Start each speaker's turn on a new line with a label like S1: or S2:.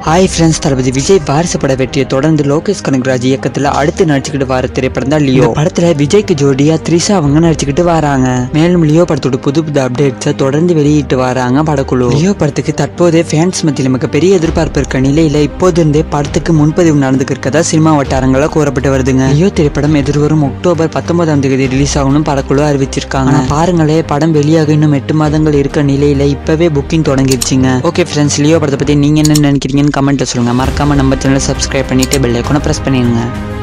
S1: hi friends தளபதி விஜய் வாரிசு பட வெற்றியை தொடர்ந்து லோகேஷ் கனகராஜ் இயக்கத்தில் அடுத்து நடிச்சுக்கிட்டு வர திரைப்படம் தான் லியோ இந்த படத்துல விஜய்க்கு ஜோடியா த்ரிஷா அவங்க நடிச்சுக்கிட்டு வராங்க மேலும் லியோ படத்தோட புது புது அப்டேட்ஸை தொடர்ந்து வெளியிட்டு வராங்க படக்குழு லியோ படத்துக்கு தற்போதே ஃபேன்ஸ் மத்தியில் நமக்கு பெரிய எதிர்பார்ப்பு இருக்க நிலையில இப்போது இருந்தே படத்துக்கு முன்பதிவு நடந்துக்கு இருக்கதா சினிமா வட்டாரங்கள கூறப்பட்டு வருதுங்க லியோ திரைப்படம் எதிர்வரும் அக்டோபர் பத்தொன்பதாம் தேதி ரிலீஸ் ஆகணும் படக்குழு அறிவிச்சிருக்காங்க ஆனா பாருங்களே படம் வெளியாக இன்னும் எட்டு மாதங்கள் இருக்க நிலையில இப்பவே புக்கிங் தொடங்கிருச்சுங்க ஓகே ஃப்ரெண்ட்ஸ் லியோ படத்தை பத்தி நீங்க என்ன நினைக்கிறீங்கன்னு கமெண்ட்ல சொல்லுங்க மறக்காம நம்ம சேனலை சப்ஸ்கிரைப் பண்ணிட்டு பெல் ஐக்கானை பிரஸ் பண்ணிடுங்க